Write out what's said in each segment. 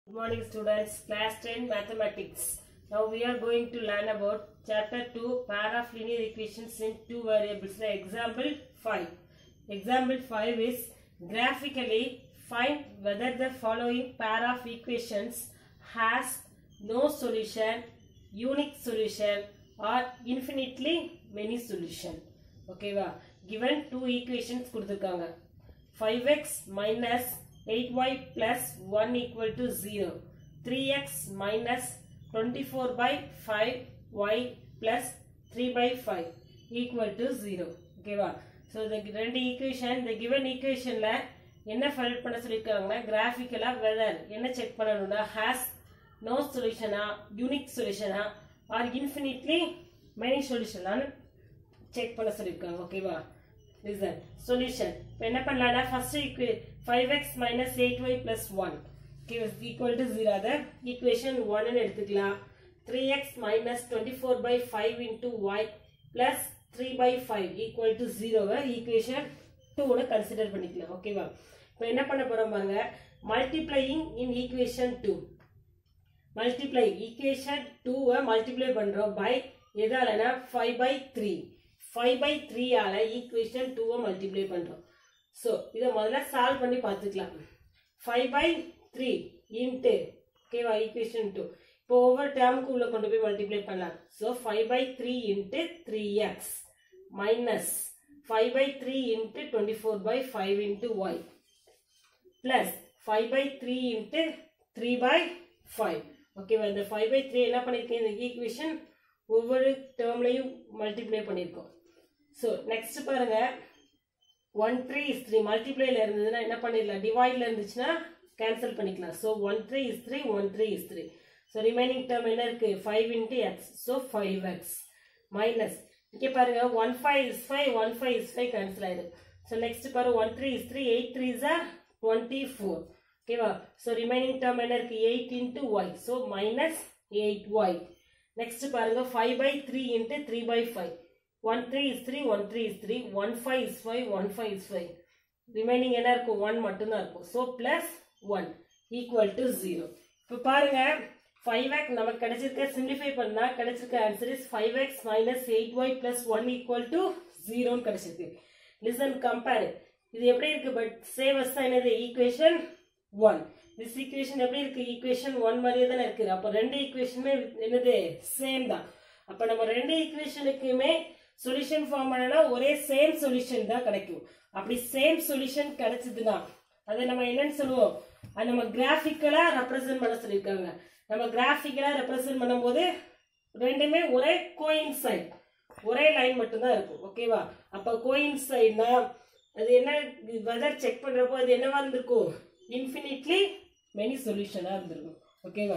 Good morning students, class 10 mathematics. Now we are going to learn about chapter 2 pair of linear equations in two variables. Now, example 5. Example 5 is graphically find whether the following pair of equations has no solution, unique solution or infinitely many solution. ஓகேவா given two equations கொடுத்துருக்காங்க 5x minus 8y plus 1 equal to 0 3x minus 24 by 5y plus 3 by 5 equal to 0 ஓகேவா so இந்த ரெண்டு equation இந்த given ஈக்குவேஷன்ல என்ன file பண்ண சொல்லியிருக்காங்கன்னா கிராஃபிக்கலா வெதர் என்ன செக் பண்ணணும்னா ஹேஸ் நோ சொல்யூஷனா யூனிக் சொல்யூஷனா ஆர் இன்ஃபினிட்லி மெனி சொல்யூஷனான்னு செக் பண்ண சொல்லியிருக்காங்க ஓகேவா ரிசல்ட் சொல்யூஷன் இப்போ என்ன பண்ணலாம்னா ஃபர்ஸ்ட் ஈக்குவே five X minus eight y plus one equal to zero அதை ஈக்குவேஷன் ஒன்னு எடுத்துக்கலாம் three X minus twenty four by five into y plus three by five equal to ஜீரோவை ஈக்குவேஷன் டூன்னு கன்சிடர் பண்ணிக்கலாம் ஓகேவா இப்போ என்ன பண்ண போறோம் பாருங்க மல்டிப்ளையிங் இன் ஈக்குவேஷன் டூ மல்டிப்ளை ஈக்குவேஷன் டூவை மல்டிப்ளை பண்றோம் பை எதாலனா five by three five by த்ரீயால ஈக்குவேஷன் டூவை மல்டிப்ளை பண்றோம் ஸோ இதை முதல்ல சால்வ் பண்ணி பார்த்துக்கலாம் ஃபைவ் பை த்ரீ இன்ட்டு ஓகேவா ஈக்குவேஷன் டூ இப்போ ஒவ்வொரு டேர்முக்கு உள்ள கொண்டு போய் மல்டிப்ளை பண்ணலாம் so five by three into three X minus five by three into twenty four by five into y plus five by three into three by five ஓகேவா இந்த ஃபைவ் பை த்ரீ என்ன பண்ணியிருக்கேன் இந்த ஈக்குவேஷன் ஒவ்வொரு டேர்ம்லையும் multiply பண்ணியிருக்கோம் so next பாருங்க one three is three மல்டிப்ளைல இருந்ததுன்னா என்ன பண்ணிடலாம் டிவைட்ல இருந்துச்சுன்னா கேன்சல் பண்ணிக்கலாம் so one three is three one three is three so remaining term என்ன இருக்கு five into X so five X minus இங்கே பாருங்க one five is five one five is five cancel ஆயிடும் ஸோ நெக்ஸ்ட் பாரு one three is three eight three is are twenty four ஓகேவா so remaining term என்ன இருக்கு eight into y so minus eight y next பாருங்க five by three into three by five one three is three one three is three one five is five one five is five remaining என்ன இருக்கும் one மட்டும்தான் இருக்கும் so plus one equal to zero இப்போ பாருங்க five x நமக்கு கிடைச்சிருக்க simplify பண்ணா கிடைச்சிருக்க answer is five X minus eight y plus one equal to ஜீரோன்னு கிடைச்சிருக்கு லிசன் கம்பேர் இது எப்படி இருக்கு பட் சேவ் அஸ் தான் என்னது ஈக்குவேஷன் ஒன் திஸ் ஈக்குவேஷன் எப்படி இருக்கு ஈக்குவேஷன் ஒன் மாதிரியே தானே இருக்குது அப்போ ரெண்டு ஈக்குவேஷனுமே என்னது சேம் தான் அப்போ நம்ம ரெண்டு ஈக்குவேஷனுக்குமே சொல்யூஷன் ஃபார்ம் பண்ணனா ஒரே சேம் சொல்யூஷன் தான் கிடைக்கும் அப்படி சேம் சொல்யூஷன் கிடைச்சதுன்னா அதை நம்ம என்னன்னு சொல்லுவோம் அது நம்ம கிராஃபிக்கலா ரெப்ரசென்ட் பண்ண சொல்லியிருக்காங்க நம்ம கிராஃபிக்கலா ரெப்ரசென்ட் பண்ணும்போது ரெண்டுமே ஒரே கோயின்சைட் ஒரே லைன் மட்டும்தான் இருக்கும் ஓகேவா அப்ப கோயின்சைட்னா அது என்ன வெதர் செக் பண்றப்போ அது என்னவா இருந்திருக்கும் இன்ஃபினிட்லி மெனி சொல்யூஷனா இருந்திருக்கும் ஓகேவா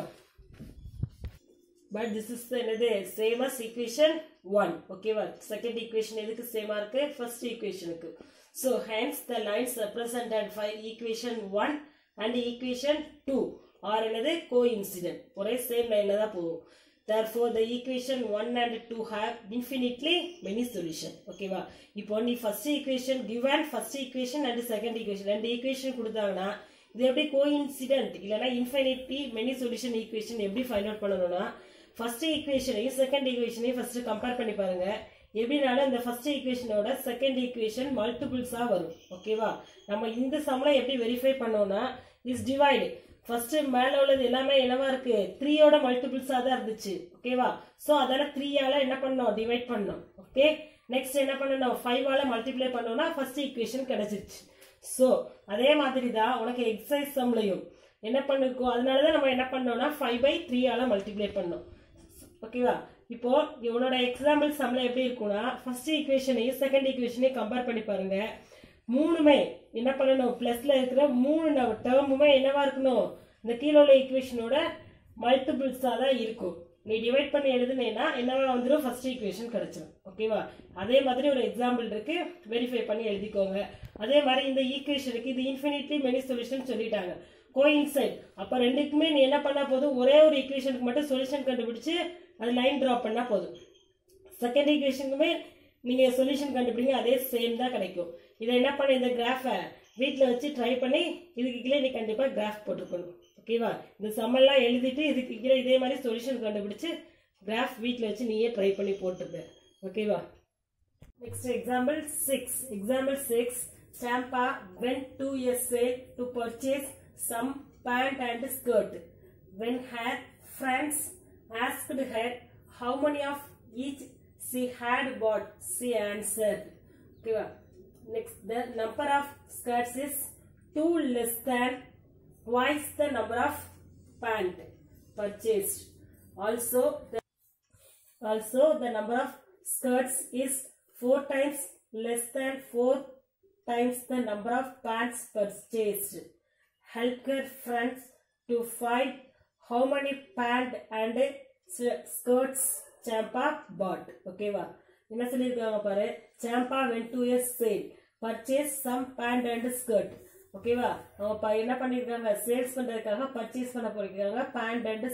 பட் திஸ் இஸ் என்னது சேம் அஸ் ஈக்குவேஷன் ஒன் ஓகேவா செகண்ட் ஈக்குவேஷன் எதுக்கு சேமா இருக்கு ஃபர்ஸ்ட் ஈக்குவேஷனுக்கு so hence the lines represented by equation one and equation two are என்னது கோ இன்சிடென்ட் ஒரே சேம் லைன்ல தான் போகும் therefore the equation 1 and 2 have infinitely many solution ஓகேவா இப்போ நீ first equation given first equation and second equation ரெண்டு ஈக்குவேஷன் கொடுத்தாங்கன்னா இது எப்படி கோ இன்சிடென்ட் இல்லைன்னா இன்ஃபினிட்டி மெனி சொல்யூஷன் ஈக்குவேஷன் எப்படி ஃபைண்ட் அவுட் பண்ணணும்னா ஃபர்ஸ்ட் ஈக்குவேஷனையும் செகண்ட் ஈக்குவேஷனையும் ஃபர்ஸ்ட் கம்பேர் பண்ணி பாருங்க எப்படினாலும் இந்த ஃபர்ஸ்ட் ஈக்குவேஷனோட செகண்ட் ஈக்குவேஷன் மல்டிபிள்ஸா வரும் ஓகேவா நம்ம இந்த சம்ல எப்படி வெரிஃபை பண்ணோம்னா இஸ் டிவைடு ஃபர்ஸ்ட் மேல உள்ளது எல்லாமே என்னவா இருக்கு த்ரீயோட மல்டிபிள்ஸா தான் இருந்துச்சு ஓகேவா சோ அதால த்ரீயால என்ன பண்ணோம் டிவைட் பண்ணோம் ஓகே நெக்ஸ்ட் என்ன பண்ணணும் ஃபைவ் ஆல மல்டிப்ளை பண்ணோம்னா ஃபர்ஸ்ட் ஈக்குவேஷன் கிடைச்சிருச்சு சோ அதே மாதிரி தான் உனக்கு எக்ஸசைஸ் சம்லையும் என்ன பண்ணிருக்கோம் அதனாலதான் நம்ம என்ன பண்ணோம்னா ஃபைவ் பை த்ரீ ஆல மல்டிப்ளை பண்ணோம் ஓகேவா இப்போ உன்னோட எக்ஸாம்பிள் சம்ல எப்படி இருக்கும்னா ஃபர்ஸ்ட் ஈக்குவேஷனையும் செகண்ட் ஈக்குவேஷனையும் கம்பேர் பண்ணி பாருங்க மூணுமே என்ன பண்ணணும் பிளஸ்ல இருக்கிற மூணு டேர்முமே என்னவா இருக்கணும் இந்த கீழே உள்ள ஈக்குவேஷனோட மல்டிபிள்ஸா தான் இருக்கும் நீ டிவைட் பண்ணி எழுதுனேன்னா என்னவா வந்துடும் ஃபர்ஸ்ட் ஈக்குவேஷன் கிடைச்சிடும் ஓகேவா அதே மாதிரி ஒரு எக்ஸாம்பிள் இருக்கு வெரிஃபை பண்ணி எழுதிக்கோங்க அதே மாதிரி இந்த ஈக்குவேஷனுக்கு இது இன்ஃபினிட்லி மெனி சொல்யூஷன் சொல்லிட்டாங்க கோயின்சைட் அப்ப ரெண்டுக்குமே நீ என்ன பண்ணா போதும் ஒரே ஒரு ஈக்குவேஷனுக்கு மட்டும் சொல்யூஷன் கண்டுபிடிச்சு அது லைன் டிராப் பண்ணா போதும் செகண்ட் ஈக்குவேஷனுக்குமே நீங்க சொல்யூஷன் கண்டுபிடிங்க அதே சேம் தான் கிடைக்கும் இதை என்ன பண்ண இந்த கிராஃபை வீட்டில் வச்சு ட்ரை பண்ணி இதுக்கு கீழே நீ கண்டிப்பாக கிராஃப் போட்டுக்கணும் ஓகேவா இந்த சம்மெல்லாம் எழுதிட்டு இதுக்கு கீழே இதே மாதிரி சொல்யூஷன் கண்டுபிடிச்சு கிராஃப் வீட்டில் வச்சு நீயே ட்ரை பண்ணி போட்டுருக்க ஓகேவா Next example 6. Example 6. Champa went to a sale to purchase some pant and skirt. When her friends asked her how many of each she had bought, she answered. Okay, va. Next, the number of skirts is 2 less than twice the number of pant purchased. Also, the also, the number of skirts is 4 times less than 4 times the number of pants purchased. Help her friends to find how many pant and s- skirts Champa bought. Okay, வா என்ன சொல்லியிருக்காங்க பாரு Champa went to a sale, purchase some pant and skirt. ஓகேவா அவங்க ப- என்ன பண்ணிருக்காங்க sales பண்றதுக்காக பர்ச்சேஸ் பண்ண போயிருக்காங்க பேண்ட் அண்ட்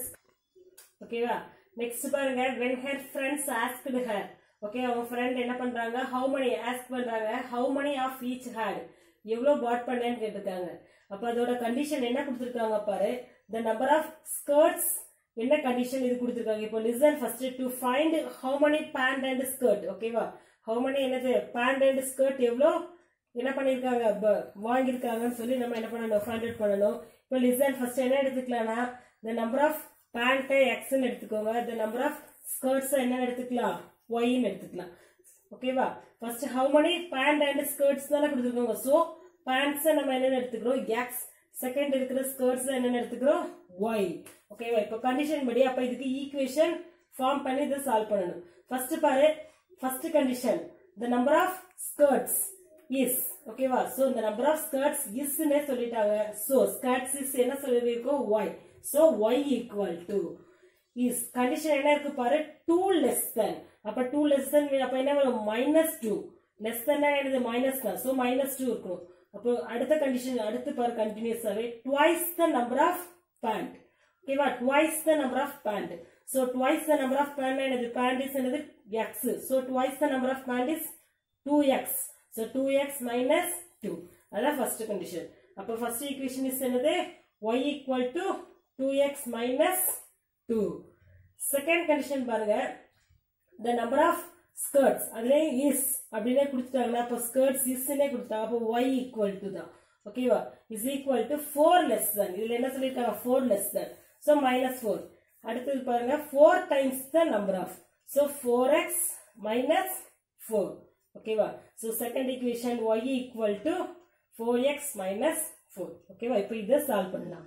ஓகேவா நெக்ஸ்ட் பாருங்க when her friends asked her okay அவங்க ஃப்ரெண்ட் என்ன பண்றாங்க how many ask பண்றாங்க how many of each had எவ்வளவு பாட் பண்ணேன்னு கேட்டிருக்காங்க அப்ப அதோட கண்டிஷன் என்ன கொடுத்திருக்காங்க பாரு the number of skirts என்ன கண்டிஷன் இது கொடுத்திருக்காங்க இப்போ listen first to find how many pant and skirt ஓகேவா how many என்னது pant and skirt எவ்வளோ என்ன பண்ணிருக்காங்க ப- வாங்கியிருக்காங்கன்னு சொல்லி நம்ம என்ன பண்ணணும் ஃபைண்ட் அவுட் பண்ணணும் இப்போ லிசன் ஃபர்ஸ்ட் என்ன எடுத்துக்கலாம்னா the number of பேண்ட்டை எக்ஸ்ன்னு எடுத்துக்கோங்க the number of skirts என்ன எடுத்துக்கலாம் ஒய்ன்னு எடுத்துக்கலாம் ஓகேவா first how many pant and skirts தானே கொடுத்துருக்கோங்க ஸோ பேண்ட்ஸ் நம்ம என்னென்ன எடுத்துக்கிறோம் எக்ஸ் செகண்ட் இருக்கிற ஸ்கர்ட்ஸ் என்னென்ன எடுத்துக்கிறோம் ஒய் ஓகேவா இப்போ கண்டிஷன் படி அப்போ இதுக்கு ஈக்குவேஷன் ஃபார்ம் பண்ணி இதை சால்வ் பண்ணணும் ஃபர்ஸ்ட் பாரு first condition the number of skirts is ஓகேவா சோ இந்த நம்பர் ஆஃப் ஸ்கர்ட்ஸ் இஸ்னே சொல்லிட்டாங்க சோ ஸ்கர்ட்ஸ் இஸ் என்ன சொல்லிருக்கோம் y so y equal to is condition என்ன இருக்கு பாரு டூ லெஸ் தென் அப்ப டூ லெஸ் தென் அப்ப என்ன வரும் மைனஸ் டூ லெஸ் தென் என்னது மைனஸ் தான் சோ மைனஸ் டூ இருக்கும் அப்போ அடுத்த கண்டிஷன் அடுத்து பாரு கண்டினியூஸாவே twice the number of pant ஓகேவா twice the number of pant so twice the number of pant என்னது பேண்ட் இஸ் என்னது x so twice the number of pant is 2x. So 2x minus 2. அதான் first condition. அப்ப first equation is என்னது y equal to 2x minus 2. Second condition பாருங்க the number of skirts அதுலே is அப்படின்னே கொடுத்துட்டாங்கன்னா அப்ப skirts isனே கொடுத்தாங்க அப்ப y equal to தான் ஓகேவா is equal to 4 less than இதுல என்ன சொல்லிருக்காங்க 4 less than so minus 4 அடுத்தது பாருங்க 4 times the number of so 4x minus 4 ஓகேவா so second equation y equal to 4x minus 4 ஓகேவா இப்போ இதை சால்வ் பண்ணலாம்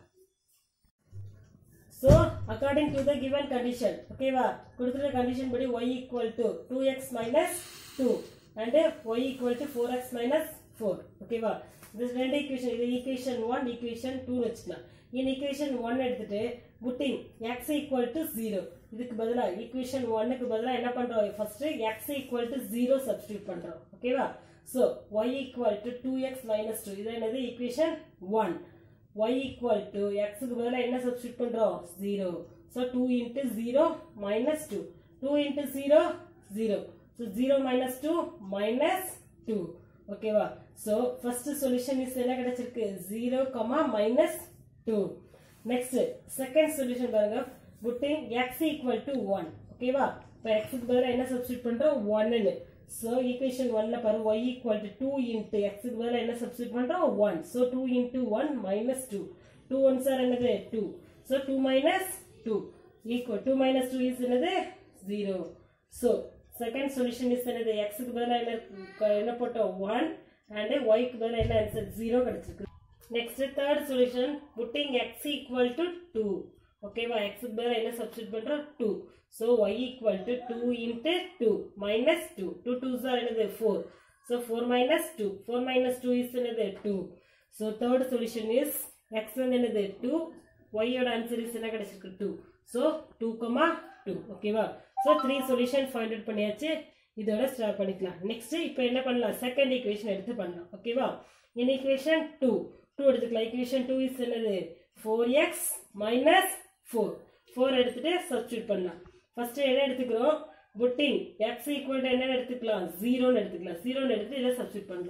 So, according to the given condition, ஓகேவா கொடுத்துருக்க condition படி y equal to 2x minus 2 and y equal to 4x minus 4, ஓகேவா this ரெண்டு equation, இது equation 1, equation 2 வச்சுக்கலாம் in equation 1 எடுத்துட்டு putting x equal to 0 இதுக்கு பதிலா equation 1 க்கு பதிலா என்ன பண்றோம் first x equal to 0 substitute பண்றோம் ஓகேவா so y equal to 2x minus 2 இது என்னது equation 1 y equal to x க்கு பதிலா என்ன substitute பண்றோம் 0 so 2 into 0 minus 2 2 into 0 0 so 0 minus 2 minus 2 ஓகேவா so first solution is என்ன கிடைச்சிருக்கு 0 comma minus 2 next second solution பாருங்க putting x equal to 1 ஓகேவா இப்போ x க்கு பதிலா என்ன substitute பண்றோம் 1 ன்னு so equation 1 ல பாரு y equal to 2 into x க்கு பதிலா என்ன substitute பண்றோம் 1 so 2 into 1 minus 2 2 ones are என்னது 2 so 2 minus 2 equal 2 minus 2 is என்னது 0 so second solution is என்னது x க்கு பதிலா என்ன இருக்கு- என்ன போட்டோம் 1 and y க்கு பதிலா என்ன ஆன்சர் 0 கிடைச்சிருக்கு next third solution putting x equal to 2 ஓகேவா x க்கு பதிலா என்ன சப்ஸ்டிட் பண்றோம் 2 so y equal to 2 into 2 minus 2 2 2s are என்னது 4 so 4 minus 2 4 minus 2 is என்னது 2 so third solution is x வந்து என்னது 2 y யோட ஆன்சர் இஸ் என்ன கிடைச்சிருக்கு 2 so 2 comma 2 ஓகேவா so 3 solution find out பண்ணியாச்சு இதோட ஸ்டார்ட் பண்ணிக்கலாம் நெக்ஸ்ட் இப்போ என்ன பண்ணலாம் செகண்ட் ஈக்குவேஷன் எடுத்து பண்ணலாம் ஓகேவா in equation 2 2 எடுத்துக்கலாம் equation 2 is என்னது 4x minus 4 4 எடுத்துட்டு சப்ஸ்டியூட் பண்ணலாம் ஃபர்ஸ்ட் என்ன எடுத்துக்கிறோம் புட்டிங் x ஈக்குவல் டு என்ன எடுத்துக்கலாம் 0 னு எடுத்துக்கலாம் 0 னு எடுத்து இதை சப்ஸ்டியூட் பண்ணலாம்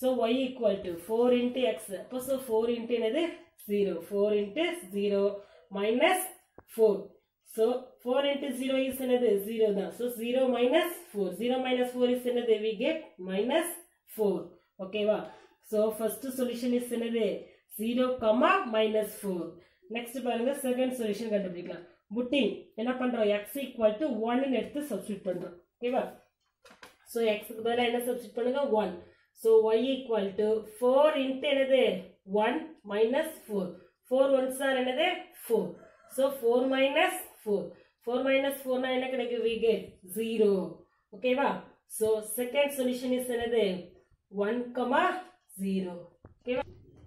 so Y equal to four into x அப்போ ஸோ ஃபோர் இன்ட்டு என்னது zero four into zero minus four so four into zero is என்னது ஜீரோ தான் so zero minus four zero minus four is என்னது we get minus four ஓகேவா so first solution is என்னது zero comma minus four next பாருங்க second solution கண்டுபிடிக்கலாம் putting என்ன பண்றோம் X equal to ஒன்னு எடுத்து சப்ஸ்டியூட் பண்றோம் ஓகேவா ஸோ எக்ஸுக்கு பதிலாக என்ன சப்ஸ்டியூட் பண்ணுங்க one so Y equal to four into என்னது one minus four four ones தான் என்னது four so four minus four four minus ஃபோர்னா என்ன கிடைக்கும் வி கெட் ஜீரோ ஓகேவா ஸோ செகண்ட் சொல்யூஷன் இஸ் என்னது ஒன் கமா ஜீரோ ஓகேவா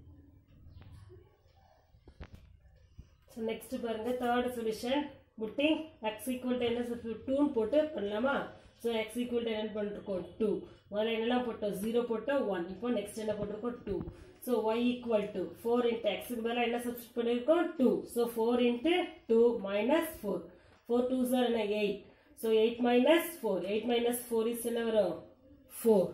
ஸோ நெக்ஸ்ட் பாருங்க third solution putting X equal to என்ன டூன்னு போட்டு பண்ணலாமா ஸோ எக்ஸ் ஈக்குவல் டு என்ன பண்ணிருக்கோம் டூ முதல்ல என்னெல்லாம் போட்டோம் ஜீரோ போட்டோம் ஒன் இப்போ நெக்ஸ்ட் என்ன போட்டிருக்கோம் two so Y equal to four into எக்ஸுக்கு பதிலாக என்ன சப்ஸ்டியூட் பண்ணியிருக்கோம் two so four into two minus four four two sir என்ன eight so eight minus four eight minus four is என்ன வரும் four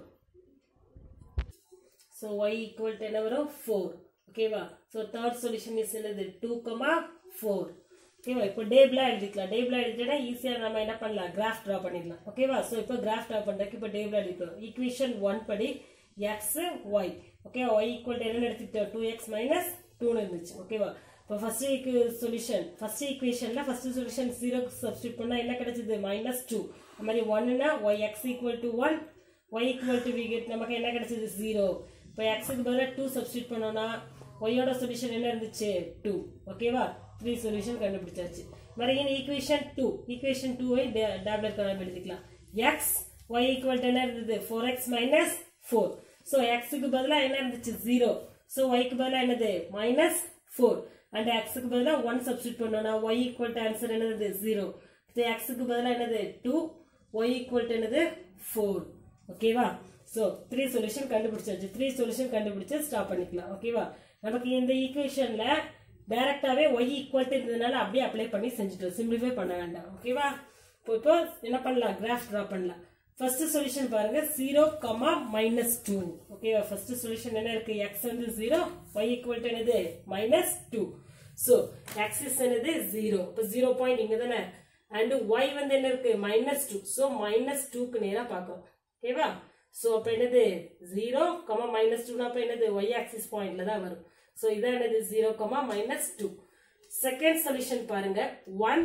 so Y equal to என்ன வரும் four ஓகேவா ஸோ தேர்ட் சொல்யூஷன் இஸ் என்னது டூ கமா ஃபோர் ஓகேவா இப்போ டேபிளா எழுதிக்கலாம் டேபிளா எழுதிட்டா ஈஸியாக நம்ம என்ன பண்ணலாம் கிராஃப் ட்ரா பண்ணிடலாம் ஓகேவா ஸோ இப்போ கிராஃப் ட்ரா பண்ணுறதுக்கு இப்போ டேபிளா எழுதிக்கலாம் ஈக்குவேஷன் ஒன் படி x y okay y equal to என்ன எடுத்துக்கிட்டோம் டூ எக்ஸ் மைனஸ் டூன்னு இருந்துச்சு ஓகேவா இப்போ ஃபர்ஸ்ட் சொல்யூஷன் ஃபர்ஸ்ட் ஈக்குவேஷன்ல ஃபர்ஸ்ட் சொல்யூஷன் ஜீரோக்கு சப்ஸ்டியூட் பண்ணா என்ன கிடைச்சது மைனஸ் டூ அது மாதிரி ஒன்னுனா y x equal to one y equal to we get நமக்கு என்ன கிடைச்சது ஜீரோ இப்போ எக்ஸுக்கு பதிலாக டூ சப்ஸ்டியூட் பண்ணோம்னா ஒய்யோட சொல்யூஷன் என்ன இருந்துச்சு டூ ஓகேவா த்ரீ சொல்யூஷன் கண்டுபிடிச்சாச்சு மறுபடியும் equation two equation two y tablet கணக்கு எழுதிக்கலாம் எக்ஸ் ஒய் ஈக்குவல் டு என்ன இருந்தது four x minus four so எக்ஸுக்கு பதிலாக என்ன இருந்துச்சு ஜீரோ ஸோ ஒய்க்கு பதிலாக என்னது மைனஸ் ஃபோர் அண்ட் எக்ஸுக்கு பதிலாக ஒன் சப்ஸ்டியூட் பண்ணோம்னா ஒய் ஈக்குவல் டு ஆன்சர் என்னது ஜீரோ எக்ஸுக்கு பதிலாக என்னது டூ ஒய் ஈக்குவல் டு என்னது ஃபோர் ஓகேவா ஸோ த்ரீ சொல்யூஷன் கண்டுபிடிச்சாச்சு த்ரீ சொல்யூஷன் கண்டுபிடிச்சு ஸ்டாப் பண்ணிக்கலாம் ஓகேவா நமக்கு இந்த ஈக்குவேஷன்ல டைரக்டாவே ஒய் ஈக்குவல் டு இருந்ததுனால அப்படியே அப்ளை பண்ணி செஞ்சுட்டோம் சிம்பிளிஃபை பண்ண வேண்டாம் ஓகேவா இப்போ இப்போ என்ன பண்ணலாம் கிராஃப் ட்ரா பண்ணலாம் ஃபர்ஸ்ட் சொல்யூஷன் பாருங்க ஜீரோ கமா மைனஸ் டூ ஓகேவா ஃபர்ஸ்ட் சொல்யூஷன் என்ன இருக்கு எக்ஸ் வந்து ஜீரோ ஒய் ஈக்குவல் டு என்னது minus two so x is என்னது ஜீரோ இப்போ ஜீரோ பாயிண்ட் இங்க தானே அண்ட் ஒய் வந்து என்ன இருக்கு மைனஸ் டூ ஸோ மைனஸ் டூக்கு நேராக பார்க்கும் ஓகேவா ஸோ அப்போ என்னது ஜீரோ கமா மைனஸ் டூனா அப்போ என்னது ஒய் ஆக்சிஸ் பாயிண்ட்ல தான் வரும் ஸோ இதான் என்னது zero comma minus two second solution பாருங்க ஒன்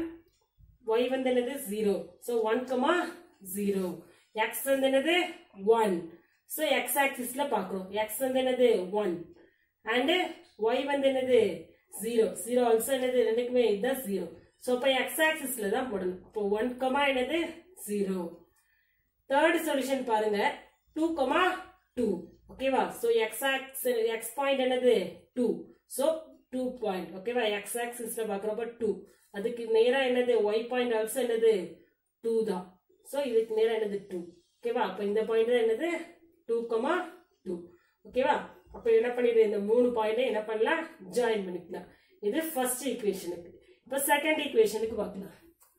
ஒய் வந்து என்னது zero so one comma zero x வந்து என்னது ஒன் ஸோ எக்ஸ் ஆக்சிஸ்ல பார்க்குறோம் எக்ஸ் வந்து என்னது ஒன் அண்ட் ஒய் வந்து என்னது ஜீரோ ஜீரோ ஆல்சோ என்னது ரெண்டுக்குமே இதுதான் ஜீரோ ஸோ அப்போ எக்ஸ் ஆக்சிஸ்ல தான் போடணும் இப்போ ஒன் கமா என்னது ஜீரோ தேர்ட் சொல்யூஷன் பாருங்க டூ கமா டூ ஓகேவா so x axis x point என்னது டூ ஸோ டூ பாயிண்ட் ஓகேவா எக்ஸ் ஆக்சிஸ்ல பார்க்குறப்ப டூ அதுக்கு நேரா என்னது ஒய் பாயிண்ட் ஆல்சோ என்னது டூ தான் ஸோ இதுக்கு நேரா என்னது டூ ஓகேவா அப்போ இந்த பாயிண்ட் தான் என்னது டூ கமா டூ ஓகேவா அப்போ என்ன பண்ணிடு இந்த மூணு பாயிண்ட் என்ன பண்ணலாம் ஜாயின் பண்ணிக்கலாம் இது ஃபர்ஸ்ட் ஈக்குவேஷனுக்கு இப்போ செகண்ட் ஈக்குவேஷனுக்கு பார்க்கலாம்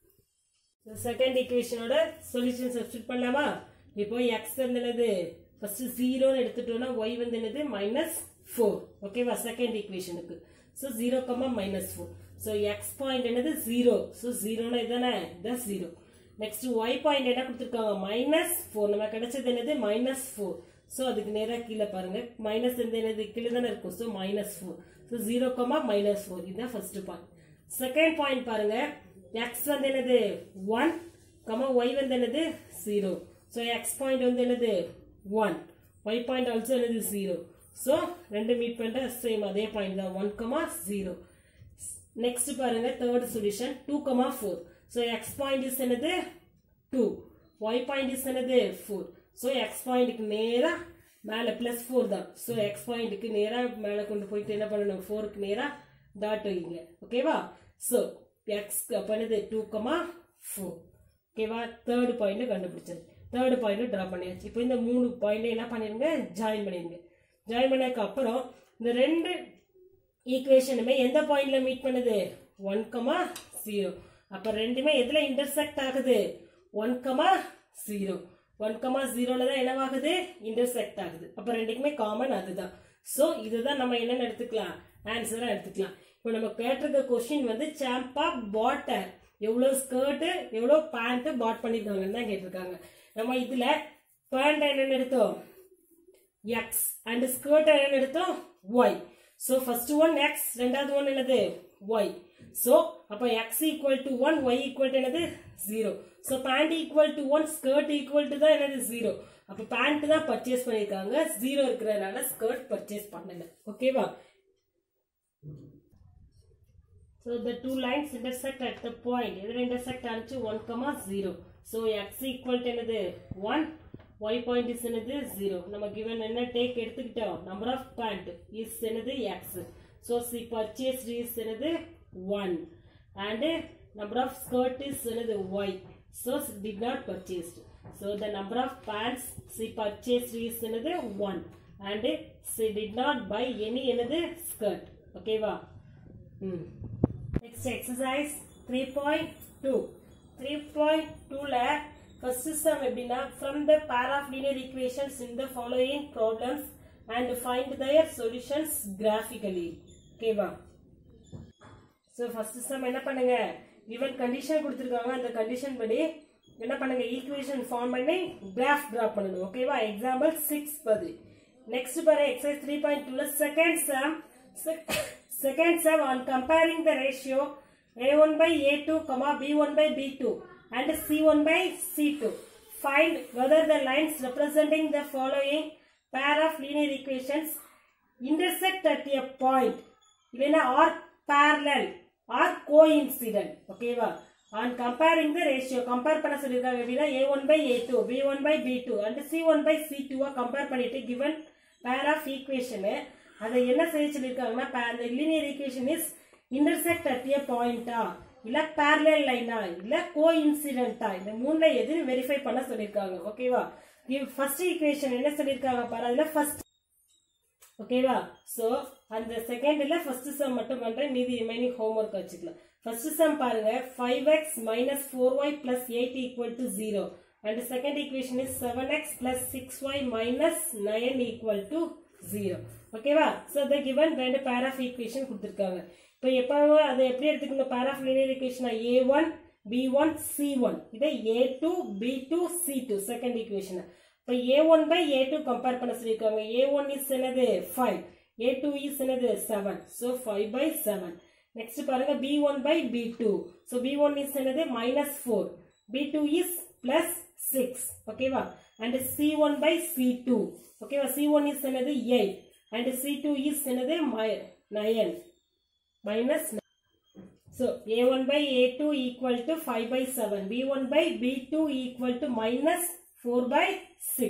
செகண்ட் ஈக்குவேஷனோட சொல்யூஷன் சப்ஸ்டியூட் பண்ணலாமா இப்போ எக்ஸ் வந்து என்னது ஃபர்ஸ்ட் ஜீரோன்னு எடுத்துட்டோம்னா ஒய் வந்து என்னது மைனஸ் ஃபோர் ஓகேவா செகண்ட் ஈக்குவேஷனுக்கு so zero comma minus four so X point என்னது ஜீரோ ஸோ ஜீரோனா இதுதானே இதுதான் ஜீரோ நெக்ஸ்ட் ஒய் பாயிண்ட் என்ன கொடுத்துருக்காங்க மைனஸ் ஃபோர் நம்ம கிடைச்சது என்னது மைனஸ் ஃபோர் ஸோ அதுக்கு நேராக கீழே பாருங்க மைனஸ் எந்த என்னது கீழே தானே இருக்கும் so minus four so zero comma minus four இதுதான் ஃபர்ஸ்ட் பாயிண்ட் செகண்ட் பாயிண்ட் பாருங்க எக்ஸ் வந்து என்னது ஒன் கமா ஒய் வந்து என்னது ஜீரோ ஸோ எக்ஸ் பாயிண்ட் வந்து என்னது ஒன் ஒய் பாயிண்ட் ஆல்சோ என்னது ஜீரோ ஸோ ரெண்டு மீட் பண்ணிட்டு சேம் அதே பாயிண்ட் தான் ஒன் கமா ஜீரோ நெக்ஸ்ட் பாருங்க third solution two comma four so X point is என்னது டூ ஒய் பாயிண்ட் இஸ் என்னது ஃபோர் ஸோ எக்ஸ் பாயிண்ட்டுக்கு நேராக மேலே ப்ளஸ் ஃபோர் தான் ஸோ எக்ஸ் பாயிண்ட்டுக்கு நேராக மேலே கொண்டு போயிட்டு என்ன பண்ணணும் ஃபோருக்கு நேராக டாட் வைங்க ஓகேவா ஸோ எக்ஸ் அப்போ என்னது டூ கமா ஃபோர் ஓகேவா தேர்ட் பாயிண்ட் கண்டுபிடிச்சது தேர்ட் பாயிண்ட் ட்ரா பண்ணியாச்சு இப்போ இந்த மூணு பாயிண்ட் என்ன பண்ணிருங்க ஜாயின் பண்ணிருங்க ஜாயின் பண்ணதுக்கு அப்புறம் இந்த ரெண்டு ஈக்குவேஷனுமே எந்த பாயிண்ட்ல மீட் பண்ணுது ஒன் கமா ஜீரோ அப்ப ரெண்டுமே எதுல இன்டர்செக்ட் ஆகுது one comma zero one comma ஜீரோல தான் என்னவாகுது இன்டர்செக்ட் ஆகுது அப்ப ரெண்டுக்குமே காமன் அதுதான் ஸோ இதுதான் நம்ம என்னன்னு எடுத்துக்கலாம் ஆன்சரா எடுத்துக்கலாம் இப்போ நம்ம கேட்டிருக்க கொஸ்டின் வந்து சாம்பா பாட்டர் எவ்வளோ ஸ்கர்ட்டு எவ்வளோ பேண்ட் பாட் பண்ணியிருக்காங்கன்னு தான் கேட்டிருக்காங்க நம்ம இதுல பேண்ட் என்னன்னு எடுத்தோம் எக்ஸ் அண்ட் ஸ்கர்ட் என்னன்னு எடுத்தோம் y so first one x ரெண்டாவது ஒன் என்னது ஒய் ஸோ அப்போ x equal to one y equal to என்னது zero so pant equal to one skirt equal to தான் என்னது ஜீரோ அப்போ பேண்ட் தான் பர்ச்சேஸ் பண்ணியிருக்காங்க ஜீரோ இருக்கிறதுனால ஸ்கர்ட் பர்ச்சேஸ் பண்ணல ஓகேவா So the two lines intersect at the point. எதில் intersect ஆனிச்சு 1, comma 0. So x equal to என்னது 1, y point is என்னது 0. நம்ம given என்ன take எடுத்துக்கிட்டோம் number of pant is என்னது x. So she purchased is என்னது 1 and number of skirt is என்னது y. So she did not purchased. So the number of pants she purchased is என்னது 1 and she did not buy any என்னது skirt. ஓகேவா ம் Next exercise 3.2. 3.2 ல first sum எப்படின்னா from the pair of linear equations in the following problems and find their solutions graphically. ஓகேவா so first sum என்ன பண்ணுங்க given condition கொடுத்துருக்காங்க அந்த கண்டிஷன் படி என்ன பண்ணுங்க ஈக்குவேஷன் ஃபார்ம் பண்ணி கிராஃப் டிரா பண்ணணும் ஓகேவா எக்ஸாம்பிள் சிக்ஸ் பது நெக்ஸ்ட் பாரு எக்ஸசைஸ் த்ரீ பாயிண்ட் டூல second sum second sum on comparing the ratio A one by A two comma B one by B two and C one by C two find whether the lines representing the following pair of linear equations intersect at a point இல்லைன்னா or parallel or coincident ஓகேவா on comparing the ratio compare பண்ண சொல்லியிருக்காங்க எப்படின்னா A one by A two B one by B two and C one by C டூவா compare பண்ணிட்டு given pair of equation அதை என்ன செய்ய சொல்லியிருக்காங்கன்னா pa- அந்த linear equation is intersect at a point ஆ இல்ல parallel லைனா இல்ல கோஇன்சிடென்ட்டா இந்த மூணுல எது வெரிஃபை பண்ண சொல்லியிருக்காங்க ஓகேவா ஃபர்ஸ்ட் ஈக்குவேஷன் என்ன சொல்லியிருக்காங்க பாரு அதுல ஃபர்ஸ்ட் ஓகேவா சோ அந்த செகண்ட்ல ஃபர்ஸ்ட் சம் மட்டும் பண்றேன் மீதி ரிமைனிங் ஹோம்ஒர்க் வச்சுக்கலாம் ஃபர்ஸ்ட் சம் பாருங்க five X minus four Y plus eight equal to zero and second equation is seven X plus six Y minus nine equal to zero ஓகேவா so the given ரெண்டு pair of equation கொடுத்துருக்காங்க இப்போ எப்பவும் அதை எப்படி எடுத்துக்கணும் pair of linear ஈக்குவேஷனா A one B one C one இதை A two B two C two second equation இப்போ A one by A two compare பண்ண சொல்லியிருக்காங்க ஏ ஒன் இஸ் என்னது ஃபைவ் ஏ டூ இஸ் என்னது seven so five by seven next பாருங்க B one by B two so B one is என்னது minus four B two is plus six ஓகேவா and C one by C two ஓகேவா C one is என்னது eight and C two is என்னது nine minus So A1 by A2 equal to 5 by 7. B1 by B2 equal to minus 4 by 6.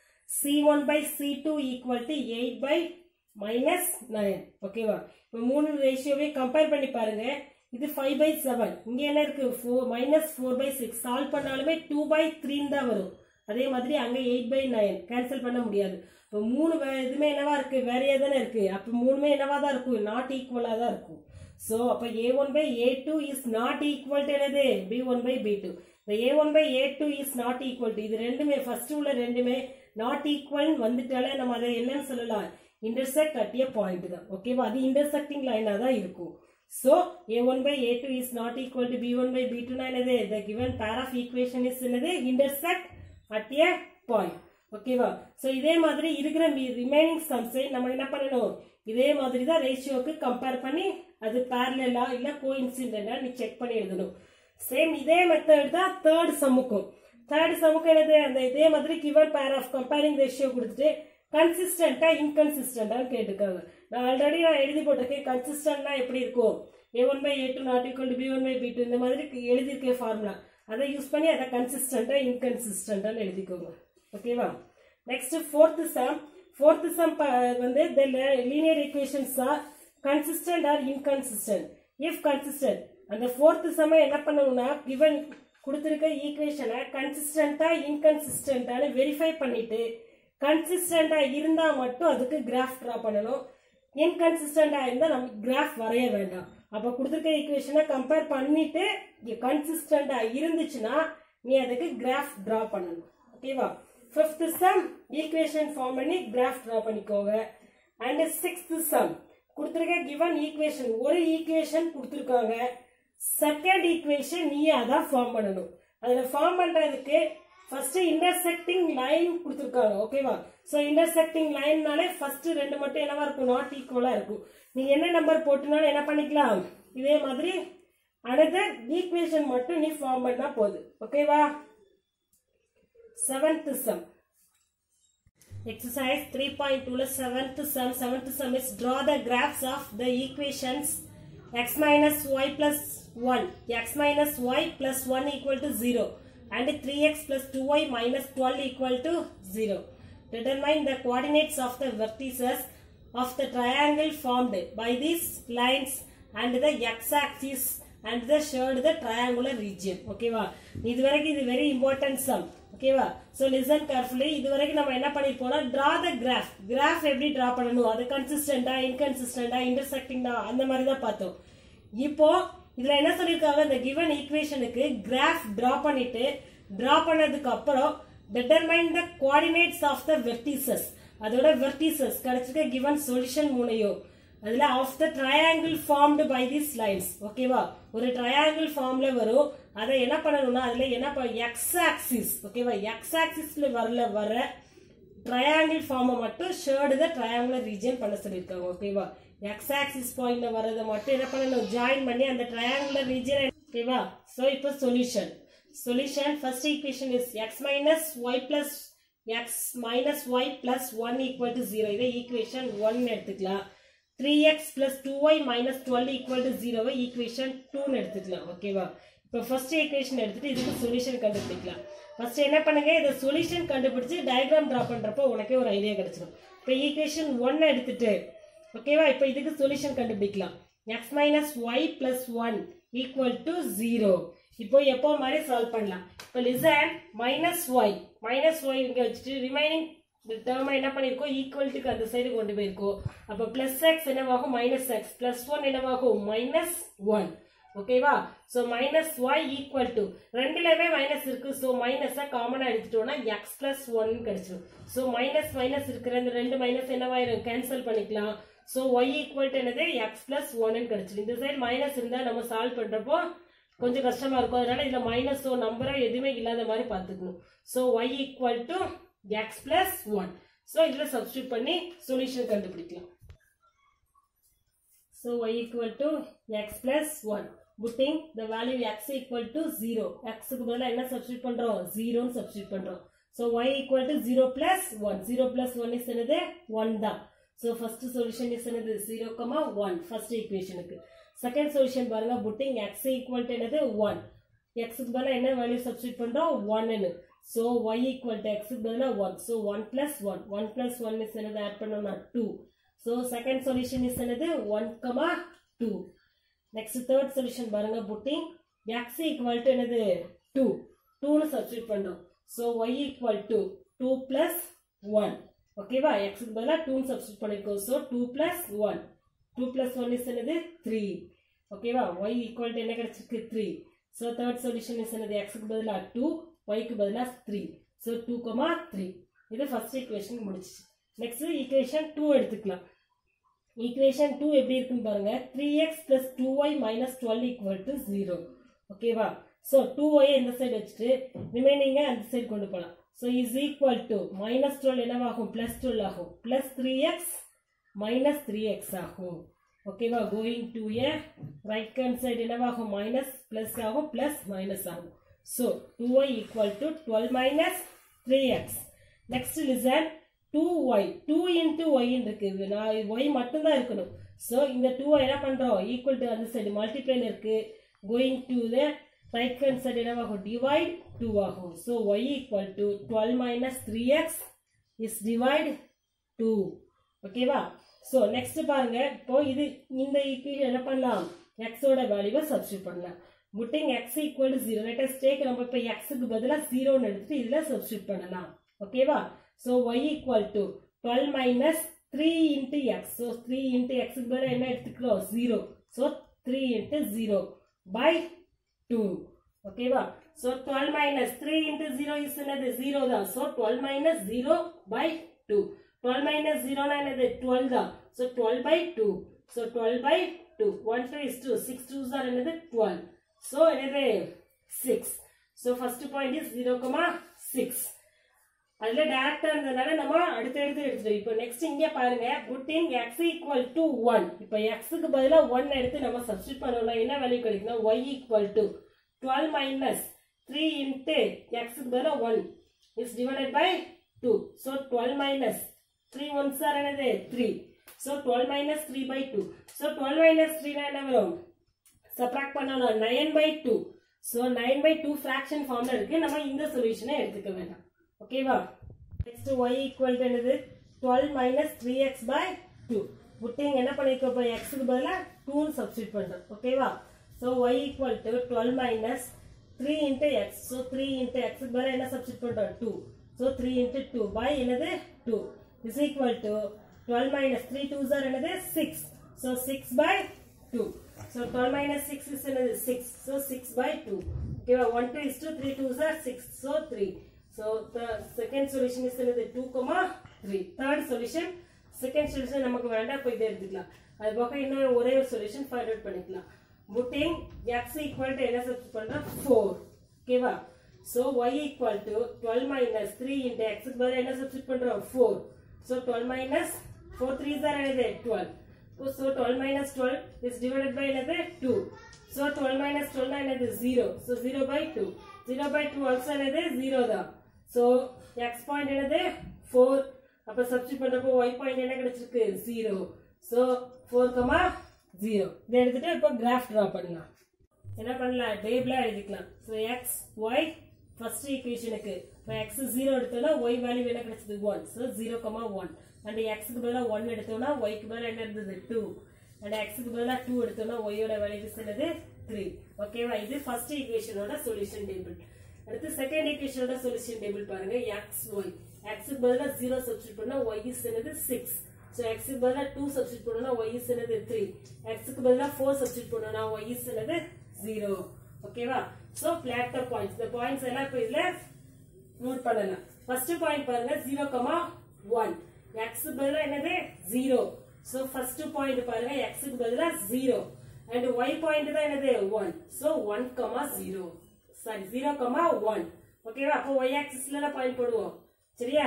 C1 by C2 equal to 8 by minus 9. ஓகேவா இப்போ மூணு ரேஷியோவே compare பண்ணி பாருங்க இது 5 by 7 இங்க என்ன இருக்கு 4 minus 4 by 6 சால்வ் பண்ணாலுமே 2 by 3 தான் வரும் அதே மாதிரி அங்க 8 by 9 கேன்சல் பண்ண முடியாது இப்போ மூணு வே- இதுமே என்னவா இருக்கு வேறையா தானே இருக்கு அப்ப மூணுமே என்னவா தான் இருக்கும் நாட் ஈக்குவலா தான் இருக்கும் ஸோ அப்போ A one by A two is not equal to என்னது B one by B two இந்த A one by A two is not equal to இது ரெண்டுமே ஃபர்ஸ்ட் உள்ள ரெண்டுமே நாட் ஈக்குவல் வந்துட்டாலே நம்ம அதை என்னன்னு சொல்லலாம் இன்டர்செக்ட் அட் ஏ பாயிண்ட் தான் ஓகேவா அது இன்டர்செக்டிங் லைனாக தான் இருக்கும் so A one by A two is not equal to B one by B டூனா என்னது the given pair of equation is என்னது இன்டர்செக்ட் அட் ஏ பாயிண்ட் ஓகேவா ஸோ இதே மாதிரி இருக்கிற ரிமைனிங் சம்ஸை நம்ம என்ன பண்ணணும் இதே மாதிரி தான் ரேஷியோக்கு கம்பேர் பண்ணி அது பேரலா இல்ல கோஇன்சிடென்டா நீ செக் பண்ணி எழுதணும் சேம் இதே மெத்தட் தான் தேர்ட் சம்முக்கும் தேர்ட் சம்முக்கு என்னது அந்த இதே மாதிரி given pair of comparing ratio கொடுத்துட்டு கன்சிஸ்டண்டா இன்கன்சிஸ்டண்டான்னு கேட்டிருக்காங்க நான் ஆல்ரெடி நான் எழுதி போட்டிருக்கேன் கன்சிஸ்டன்ட்னா எப்படி இருக்கும் A one by A two not equal to B one by B two இந்த மாதிரி எழுதியிருக்கேன் ஃபார்முலா அதை யூஸ் பண்ணி அதை கன்சிஸ்டண்டா இன்கன்சிஸ்டண்டான்னு எழுதிக்கோங்க ஓகேவா next fourth sum fourth sum வந்து the linear equations are consistent or inconsistent if consistent அந்த ஃபோர்த் சம் என்ன பண்ணணும்னா given கொடுத்திருக்க ஈக்குவேஷனை கன்சிஸ்டண்டா இன்கன்சிஸ்டன்டானு வெரிஃபை பண்ணிட்டு கன்சிஸ்டண்டா இருந்தா மட்டும் அதுக்கு கிராஃப் டிரா பண்ணணும் இன்கன்சிஸ்டண்டா இருந்தா நமக்கு கிராஃப் வரைய வேண்டாம் அப்ப கொடுத்திருக்க ஈக்குவேஷனை கம்பேர் பண்ணிட்டு கன்சிஸ்டண்டா இருந்துச்சுன்னா நீ அதுக்கு கிராஃப் டிரா பண்ணணும் ஓகேவா ஃபிஃப்த் சம் ஈக்குவேஷன் ஃபார்ம் பண்ணி கிராஃப் ட்ரா பண்ணிக்கோங்க அண்ட் சிக்ஸ்த் சம் கொடுத்துருக்க கிவன் ஈக்குவேஷன் ஒரு ஈக்குவேஷன் கொடுத்துருக்காங்க செகண்ட் ஈக்குவேஷன் நீ அதான் ஃபார்ம் பண்ணணும் அதில் ஃபார்ம் பண்ணுறதுக்கு ஃபர்ஸ்ட் இன்டர்செக்டிங் லைன் கொடுத்துருக்காங்க ஓகேவா ஸோ இன்டர்செக்டிங் லைன்னாலே ஃபர்ஸ்ட் ரெண்டு மட்டும் என்னவா இருக்கும் நாட் ஈக்குவலாக இருக்கும் நீ என்ன நம்பர் போட்டுனாலும் என்ன பண்ணிக்கலாம் இதே மாதிரி அனதர் ஈக்குவேஷன் மட்டும் நீ ஃபார்ம் பண்ணா போதும் ஓகேவா seventh sum Exercise 3.2 seventh sum. Seventh sum is draw the graphs of the equations x minus y plus 1, x minus y plus 1 equal to 0 and 3x plus 2y minus 12 equal to 0. Determine the coordinates of the vertices of the triangle formed by these lines and the x-axis and the showed the triangular region. ஓகேவா இது வரைக்கும் இது very important sum ஓகேவா so listen carefully இது வரைக்கும் நம்ம என்ன பண்ணிருப்போம்னா ட்ரா த கிராஃப் கிராஃப் எப்படி ட்ரா பண்ணணும் அது கன்சிஸ்டண்டா இன்கன்சிஸ்டண்டா இன்டர்செக்டிங்கா அந்த மாதிரி தான் பார்த்தோம் இப்போ இதுல என்ன சொல்லியிருக்காங்க இந்த கிவன் ஈக்குவேஷனுக்கு கிராஃப் டிரா பண்ணிட்டு டிரா பண்ணதுக்கு அப்புறம் determine the coordinates of the vertices அதோட vertices கிடைச்சிருக்க given solution மூணையும் அதுல of the triangle formed by this lines ஓகேவா ஒரு ட்ரையாங்கிள் ஃபார்ம்ல வரும் அதை என்ன பண்ணணும்னா அதுல என்ன எக்ஸ் ஆக்சிஸ் ஓகேவா எக்ஸ் ஆக்சிஸ்ல வரல வர ட்ரையாங்கிள் ஃபார்மை மட்டும் ஷேர்டு த ட்ரையாங்குலர் ரீஜன் பண்ண சொல்லியிருக்காங்க ஓகேவா எக்ஸ் ஆக்சிஸ் பாயிண்ட்ல வரதை மட்டும் என்ன பண்ணணும் ஜாயின் பண்ணி அந்த ட்ரையாங்குலர் ரீஜன் ஓகேவா ஸோ இப்போ solution solution first equation is X minus Y plus X minus Y plus one equal to zero இதை ஈக்குவேஷன் ஒன் எடுத்துக்கலாம் three X plus two Y minus twelve equal to ஜீரோவை equation டூன்னு எடுத்துக்கலாம் ஓகேவா இப்போ first equation எடுத்துட்டு இதுக்கு solution கண்டுபிடிக்கலாம் ஃபர்ஸ்ட் என்ன பண்ணுங்க இதை சொல்யூஷன் கண்டுபிடிச்சு டயக்ராம் ட்ரா பண்றப்போ உனக்கே ஒரு ஐடியா கிடைச்சிடும் இப்போ ஈக்குவேஷன் ஒன் எடுத்துட்டு ஓகேவா இப்போ இதுக்கு சொல்யூஷன் கண்டுபிடிக்கலாம் X minus Y plus one equal to zero இப்போ எப்போ மாதிரி சால்வ் பண்ணலாம் இப்போ listen minus Y minus Y இங்கே வச்சுட்டு ரிமைனிங் இந்த டேர்மை என்ன பண்ணியிருக்கோம் ஈக்குவல்ட்டுக்கு அந்த சைடு கொண்டு போயிருக்கோம் அப்போ பிளஸ் எக்ஸ் என்னவாகும் மைனஸ் எக்ஸ் பிளஸ் ஒன் என்னவாகும் மைனஸ் ஒன் ஓகேவா so minus Y equal to ரெண்டுலையுமே மைனஸ் இருக்கு ஸோ மைனஸை காமனாக எடுத்துட்டோம்னா எக்ஸ் பிளஸ் ஒன் கிடைச்சிடும் ஸோ மைனஸ் மைனஸ் இருக்கிற இந்த ரெண்டு மைனஸ் என்னவாயிரும் கேன்சல் பண்ணிக்கலாம் ஸோ ஒய் ஈக்குவல் டு என்னது எக்ஸ் பிளஸ் ஒன்னு கிடைச்சிடும் இந்த சைடு மைனஸ் இருந்தால் நம்ம சால்வ் பண்ணுறப்போ கொஞ்சம் கஷ்டமா இருக்கும் அதனால இதுல மைனஸோ நம்பரோ எதுவுமே இல்லாத மாதிரி பார்த்துக்கணும் so Y equal to X plus one so இதுல சப்ஸ்டியூட் பண்ணி சொல்யூஷன் கண்டுபிடிக்கலாம் so Y equal to X plus one putting the value X equal to zero எக்ஸுக்கு பதிலாக என்ன சப்ஸ்டியூட் பண்றோம் ஜீரோன்னு சப்ஸ்டியூட் பண்றோம் so Y equal to zero plus one zero plus one is என்னது ஒன் தான் ஸோ ஃபர்ஸ்ட் சொல்யூஷன் இஸ் என்னது zero comma one first ஈக்குவேஷனுக்கு செகண்ட் சொல்யூஷன் பாருங்க புட்டிங் எக்ஸ் ஈக்குவல் டு என்னது ஒன் எக்ஸுக்கு பதிலாக என்ன வேல்யூ சப்ஸ்டியூட் பண்றோம் ஒன்னு ஸோ ஒய் ஈக்குவல் டு எக்ஸுக்கு பதிலாக one so one plus one one plus one is என்னது ஆட் பண்ணோம்னா two so second solution is என்னது one comma two next third solution பாருங்க புட்டிங் எக்ஸ் ஈக்குவல் டு என்னது two டூன்னு சப்ஸ்டியூட் பண்றோம் so Y equal to two plus one ஓகேவா எக்ஸுக்கு பதிலாக டூன்னு சப்ஸ்டியூட் பண்ணிருக்கோம் so two plus one two plus one is என்னது த்ரீ ஓகேவா ஒய் ஈக்குவல் டு என்ன கிடைச்சிருக்கு three so third solution is என்னது எக்ஸுக்கு பதிலாக டூ ஒய்க்கு பதிலாக three so two comma three இது ஃபர்ஸ்ட் ஈக்குவேஷன் முடிச்சிச்சு நெக்ஸ்ட் ஈக்குவேஷன் டூ எடுத்துக்கலாம் ஈக்குவேஷன் டூ எப்படி இருக்குன்னு பாருங்க three X plus two Y minus twelve equal to zero ஓகேவா ஸோ டூ ஒய் இந்த சைடு வச்சுட்டு ரிமைனிங்கை அந்த சைடு கொண்டு போகலாம் so is equal to minus twelve என்னவாகும் பிளஸ் டுவெல் ஆகும் plus three X minus three X ஆகும் ஓகேவா going to a right hand side என்னவாகும் மைனஸ் பிளஸ் ஆகும் பிளஸ் மைனஸ் ஆகும் so two Y equal to twelve minus three X next listen two Y two into ஒய்ன்னு இருக்கு நான் Y மட்டும்தான் இருக்கணும் ஸோ இந்த டூ என்ன பண்றோம் ஈக்குவல் டு அந்த சைடு மல்டிப்ளைல இருக்கு going to the right hand side என்னவாகும் டிவைட் டூ ஆகும் so Y equal to twelve minus three X is divide two ஓகேவா ஸோ நெக்ஸ்ட் பாருங்க இப்போ இது இந்த ஈக்குவேஷன் என்ன பண்ணலாம் எக்ஸோட வேல்யூவை சப்ஸ்டியூட் பண்ணலாம் putting X equal to zero let us take நம்ம இப்போ எக்ஸுக்கு பதிலாக ஜீரோன்னு எடுத்துட்டு இதில் சப்ஸ்டியூட் பண்ணலாம் ஓகேவா so Y equal to twelve minus three into X so three into எக்ஸுக்கு பதிலாக என்ன எடுத்துக்கிறோம் zero so three into zero by two ஓகேவா So 12 minus 3 into 0 is another 0 தான். So 12 minus 0 by 2. 12 minus 0 na another 12 தான். So 12 by 2. So 12 by 2. 1 2 is 2. 6 2s are another 12. So another 6. So first point is 0, comma 6. அதுல டேரக்டா இருந்ததுனால நம்ம அடுத்து எடுத்து எடுத்துட்டோம் இப்போ நெக்ஸ்ட் இங்க பாருங்க putting X equal to one இப்போ எக்ஸுக்கு பதிலா ஒன் எடுத்து நம்ம சப்ஸ்டிட் பண்ணோம்னா என்ன வேல்யூ கிடைக்கும்னா Y equal to twelve minus three into எக்ஸுக்கு பதிலா one is divided by two so twelve minus three ones are என்னது three so twelve minus three by two so twelve minus த்ரீனா என்ன வரும் சப்ராக்ட் பண்ணணும் nine by two so nine by two fraction ஃபார்ம்ல இருக்கு நம்ம இந்த சொல்யூஷனை எடுத்துக்க வேண்டாம் ஓகேவா நெக்ஸ்ட் ஒய் ஈக்குவல் டு என்னது twelve minus three X by two putting என்ன பண்ணிருக்கோம் இப்போ எக்ஸுக்கு பதிலாக டூன்னு சப்ஸ்டியூட் பண்ணுறோம் ஓகேவா so Y equal to twelve minus three into X so three into எக்ஸுக்கு பதிலாக என்ன சப்ஸ்டியூட் பண்ணுறோம் two so three into two by என்னது two is equal to twelve minus three twos are என்னது six so six by two so twelve minus six is என்னது six so six by two ஓகேவா one two is two three twos are six so three So the second solution is another 2, comma 3. Third solution, second solution நமக்கு வேண்டாம் இப்போ இதை எடுத்துக்கலாம் அது போக இன்னும் ஒரே ஒரு சொல்யூஷன் ஃபைண்ட் அவுட் பண்ணிக்கலாம் புட்டிங் எக்ஸ் ஈக்குவல் டு என்ன சப்ஸ்ட் பண்றோம் ஃபோர் ஓகேவா so Y equal to twelve minus three into எக்ஸுக்கு பதிலாக என்ன சப்ஸ்ட் பண்றோம் four so twelve minus four three தான் என்னது twelve so twelve minus twelve is divided by என்னது two so twelve minus twelve என்னது zero so zero by two zero by two also என்னது zero தான் ஸோ எக்ஸ் பாயிண்ட் என்னது four அப்போ substitute பண்ணுறப்போ Y point என்ன கிடைச்சிருக்கு zero so four comma zero இதை எடுத்துட்டு இப்போ கிராஃப் ட்ரா பண்ணலாம் என்ன பண்ணலாம் டேபிளாக எழுதிக்கலாம் ஸோ எக்ஸ் ஒய் ஃபர்ஸ்ட் ஈக்குவேஷனுக்கு இப்போ எக்ஸ் ஜீரோ எடுத்தோம்னா ஒய் வேல்யூ என்ன கிடைச்சது one so zero comma one and எக்ஸுக்கு பதிலாக ஒன் எடுத்தோம்னா ஒய்க்கு பதிலாக என்ன இருந்தது டூ அண்ட் எக்ஸுக்கு பதிலாக டூ எடுத்தோம்னா ஒய்யோட வேல்யூ என்னது த்ரீ ஓகேவா இது ஃபர்ஸ்ட் ஈக்குவேஷனோட சொல்யூஷன் டேபிள் அடுத்து செகண்ட் ஈக்குவேஷனோட சொல்யூஷன் டேபிள் பாருங்க எக்ஸ் ஒய் எக்ஸுக்கு பதிலா ஜீரோ சப்ஸ்டிட் பண்ணா ஒய் இஸ் என்னது சிக்ஸ் ஸோ எக்ஸுக்கு பதிலா டூ சப்ஸ்டிட் பண்ணா ஒய் இஸ் என்னது த்ரீ எக்ஸுக்கு பதிலா ஃபோர் சப்ஸ்டிட் பண்ணா ஒய் இஸ் என்னது ஜீரோ ஓகேவா ஸோ பிளாட் த பாயிண்ட்ஸ் இந்த பாயிண்ட்ஸ் எல்லாம் இப்போ இதுல நோட் பண்ணலாம் ஃபர்ஸ்ட் பாயிண்ட் பாருங்க ஜீரோ கமா ஒன் எக்ஸ் பதிலா என்னது ஜீரோ ஸோ ஃபர்ஸ்ட் பாயிண்ட் பாருங்க எக்ஸுக்கு பதிலா ஜீரோ அண்ட் ஒய் பாயிண்ட் தான் என்னது one so one comma zero sorry zero comma one ஓகேவா அப்போ ஒய் ஆக்சிஸ்ல பாயிண்ட் போடுவோம் சரியா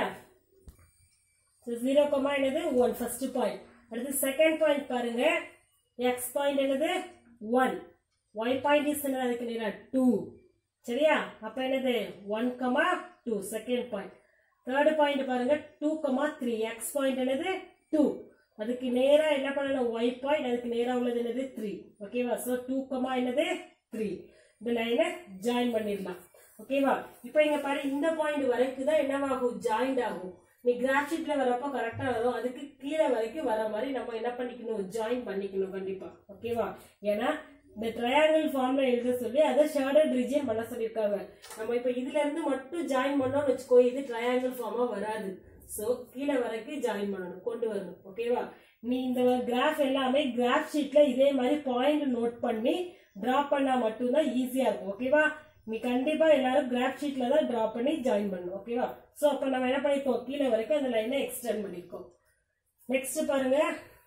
ஜீரோ கமா என்னது ஒன் ஃபர்ஸ்ட் பாயிண்ட் அடுத்து செகண்ட் பாயிண்ட் பாருங்க எக்ஸ் பாயிண்ட் என்னது ஒன் ஒய் பாயிண்ட் இஸ் என்னது அதுக்கு நேரா டூ சரியா அப்ப என்னது one comma two second point third point பாருங்க two comma three x point என்னது டூ அதுக்கு நேரா என்ன பண்ணணும் ஒய் பாயிண்ட் அதுக்கு நேரா உள்ளது என்னது த்ரீ ஓகேவா ஸோ டூ கமா என்னது த்ரீ இந்த லைனை ஜாயின் பண்ணிடலாம் ஓகேவா இப்போ இங்க பாரு இந்த பாயிண்ட் வரைக்கும் தான் என்னவாகும் ஜாயிண்ட் ஆகும் நீ கிராஃப் ஷீட்ல வரப்போ கரெக்டா வரும் அதுக்கு கீழே வரைக்கும் வர மாதிரி நம்ம என்ன பண்ணிக்கணும் ஜாயின் பண்ணிக்கணும் கண்டிப்பா ஓகேவா ஏன்னா இந்த ட்ரையாங்கிள் ஃபார்ம்ல எழுத சொல்லி அதை ஷேடட் ரீஜியன் பண்ண சொல்லியிருக்காங்க நம்ம இப்போ இதுல இருந்து மட்டும் ஜாயின் பண்ணோம்னு வச்சுக்கோ இது ட்ரையாங்கிள் ஃபார்மா வராது ஸோ கீழே வரைக்கும் ஜாயின் பண்ணணும் கொண்டு வரணும் ஓகேவா நீ இந்த கிராஃப் எல்லாமே கிராஃப் ஷீட்ல இதே மாதிரி பாயிண்ட் நோட் பண்ணி டிரா பண்ணா மட்டும்தான் ஈஸியா இருக்கும் ஓகேவா நீ கண்டிப்பா எல்லாரும் கிராஃப் ஷீட்ல தான் டிரா பண்ணி ஜாயின் பண்ணணும் ஓகேவா சோ அப்ப நம்ம என்ன பண்ணிருக்கோம் கீழே வரைக்கும் அந்த லைனை எக்ஸ்டெண்ட் பண்ணிருக்கோம் நெக்ஸ்ட் பாருங்க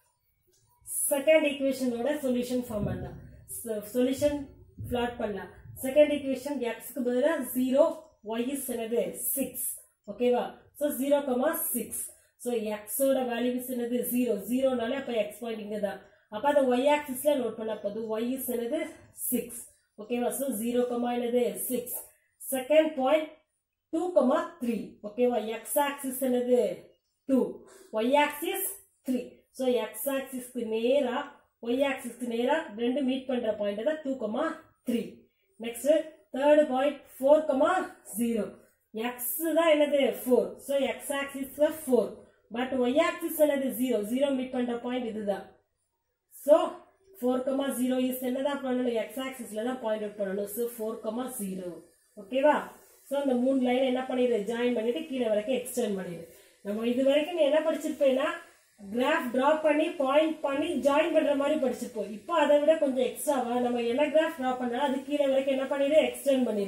செகண்ட் ஈக்குவேஷனோட சொல்யூஷன் ஃபார்ம் பண்ணலாம் சொல்யூஷன் பிளாட் பண்ணலாம் செகண்ட் ஈக்குவேஷன் எக்ஸ்க்கு பதிலா ஜீரோ ஒய் இஸ் என்னது சிக்ஸ் ஓகேவா so zero comma six so எக்ஸோட வேல்யூ இஸ் என்னது ஜீரோ ஜீரோனாலே அப்போ எக்ஸ் பாயிண்ட் இங்கே தான் அப்போ அதை ஒய் ஆக்சிஸ்ல நோட் பண்ண போதும் ஒய் இஸ் என்னது சிக்ஸ் ஓகேவா ஸோ ஜீரோ கமா என்னது six second point two comma three ஓகேவா எக்ஸ் ஆக்சிஸ் என்னது two y axis three so x ஆக்சிஸ்க்கு நேரா ஒய் ஆக்சிஸ்க்கு நேரா ரெண்டு மீட் பண்ற பாயிண்ட் தான் two comma three next third point four comma zero x தான் என்னது four so x axis four but y axis என்னது ஜீரோ ஜீரோ மீட் பண்ற பாயிண்ட் இதுதான் so four comma zero is என்னதான் பண்ணணும் எக்ஸ் ஆக்சிஸ்ல தான் பாயிண்ட் அவுட் பண்ணணும் ஸோ ஃபோர் கமா ஜீரோ ஓகேவா ஸோ அந்த மூணு லைன் என்ன பண்ணிடு ஜாயின் பண்ணிட்டு கீழே வரைக்கும் எக்ஸ்டெண்ட் பண்ணிடு நம்ம இது வரைக்கும் நீ என்ன படிச்சிருப்பேன்னா கிராஃப் டிரா பண்ணி பாயிண்ட் பண்ணி ஜாயின் பண்ற மாதிரி படிச்சிருப்போம் இப்போ அதை விட கொஞ்சம் எக்ஸ்ட்ராவா நம்ம என்ன கிராஃப் டிரா பண்ணாலும் அது கீழே வரைக்கும் என்ன பண்ணிடு எக்ஸ்டெண்ட் பண்ணிடு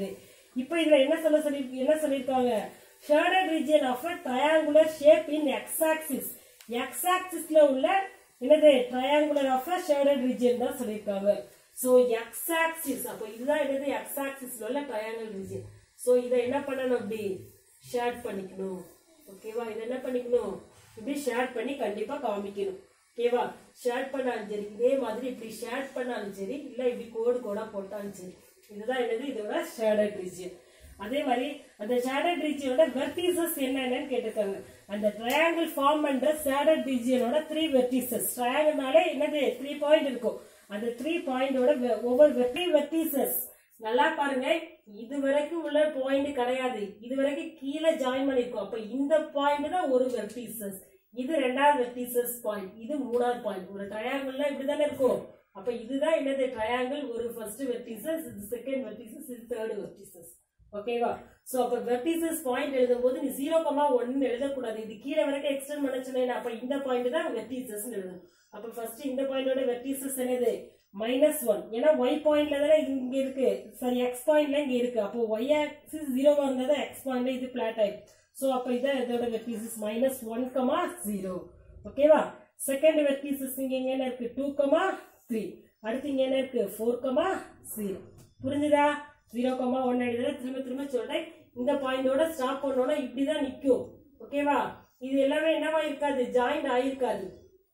இப்போ இதுல என்ன சொல்ல சொல்லி என்ன சொல்லியிருக்காங்க shaded region of a triangular shape in x axis x ஆக்சிஸ்ல உள்ள என்னது triangular of a shaded region தான் சொல்லியிருக்காங்க ஸோ எக்ஸ் ஆக்சிஸ் அப்போ இதுதான் என்னது எக்ஸ் ஆக்சிஸ்ல உள்ள ட்ரையாங்கல் ரீஜியன் ஸோ இதை என்ன பண்ணணும் அப்படி ஷேர் பண்ணிக்கணும் ஓகேவா இதை என்ன பண்ணிக்கணும் இப்படி ஷேர் பண்ணி கண்டிப்பா காமிக்கணும் ஓகேவா ஷேர் பண்ணாலும் சரி இதே மாதிரி இப்படி ஷேர் பண்ணாலும் சரி இல்ல இப்படி கோடு கோடா போட்டாலும் சரி இதுதான் என்னது இதோட ஷேடட் ரீஜியன் அதே மாதிரி அந்த ஷேடட் ரீஜியனோட வெர்டிசஸ் என்னென்னு கேட்டிருக்காங்க அந்த ட்ரையாங்கிள் ஃபார்ம் பண்ற ஷேடட் ரீஜியனோட த்ரீ வெர்டிசஸ் ட்ரையாங்கிள்னாலே என்னது த்ரீ பாயிண்ட் இருக்கும் அந்த த்ரீ பாயிண்டோட ஒவ்வொரு வெர்டி வெர்டிசஸ் நல்லா பாருங்க இது வரைக்கும் உள்ள பாயிண்ட் கிடையாது இது வரைக்கும் கீழே ஜாயின் பண்ணிருக்கோம் அப்ப இந்த பாயிண்ட் தான் ஒரு வெர்டிசஸ் இது ரெண்டாவது வெர்டிசஸ் பாயிண்ட் இது மூணாவது பாயிண்ட் ஒரு ட்ரையாங்கிள்ல இப்படிதானே இருக்கும் அப்ப இதுதான் என்னது ட்ரையாங்கிள் ஒரு ஃபர்ஸ்ட் வெர்டிசஸ் இது செகண்ட் வெர்டிசஸ் இது தேர்ட் வெர்டிசஸ் ஓகேவா சோ அப்ப வெர்டிசஸ் பாயிண்ட் எழுதும் போது நீ ஜீரோ கமா ஒன்னு எழுதக்கூடாது இது கீழே வரைக்கும் எக்ஸ்டெண்ட் பண்ண சொன்னேன் அப்ப இந்த பாயிண்ட் தான் வெர்டிசஸ் எழுதணும் அப்ப ஃபர்ஸ்ட் இந்த பாயிண்டோட வெர்டிசஸ் என்னது மைனஸ் ஒன் ஏன்னா ஒய் பாயிண்ட்ல தானே இங்க இருக்கு சாரி எக்ஸ் பாயிண்ட்ல இங்க இருக்கு அப்போ ஒய் ஆக்சிஸ் ஜீரோவா இருந்தா தான் எக்ஸ் பாயிண்ட்ல இது பிளாட் ஆயிடும் ஸோ அப்போ இதான் இதோட vertices minus one comma zero ஓகேவா செகண்ட் வெர்டிசஸ் இங்க எங்க என்ன இருக்கு டூ கமா த்ரீ அடுத்து இங்க என்ன இருக்கு ஃபோர் கமா ஜீரோ புரிஞ்சுதா ஜீரோ கமா ஒன் எழுதுற திரும்ப திரும்ப சொல்றேன் இந்த பாயிண்டோட ஸ்டாப் பண்ணோம்னா இப்படிதான் நிக்கும் ஓகேவா இது எல்லாமே என்னவா இருக்காது ஜாயிண்ட் ஆயிருக்காது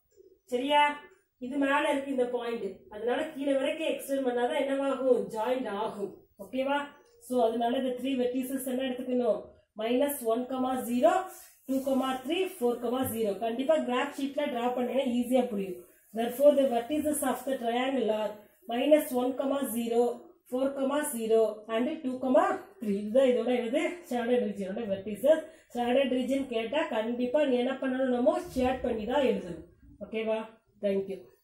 சரியா இது மேல இருக்கு இந்த பாயிண்ட் அதனால கீழே வரைக்கும் எக்ஸ்டெண்ட் பண்ணாதான் என்னவாகும் ஜாயிண்ட் ஆகும் ஓகேவா சோ அதனால இந்த த்ரீ வெர்டிசஸ் என்ன எடுத்துக்கணும் minus one comma zero two comma three four comma zero கண்டிப்பா கிராஃப் ஷீட்ல டிரா பண்ணீங்கன்னா ஈஸியா புரியும் therefore the vertices of the triangle are minus 1 comma 0 4 comma 0 and 2 comma 3 இதுதான் இதோட என்னது ஷேடட் ரீஜனோட வெர்டிசஸ் ஷேடட் ரீஜன் கேட்டா கண்டிப்பா நீ என்ன பண்ணணும் நம்ம ஷேட் பண்ணி தான் எழுதணும் ஓகேவா தேங்க்யூ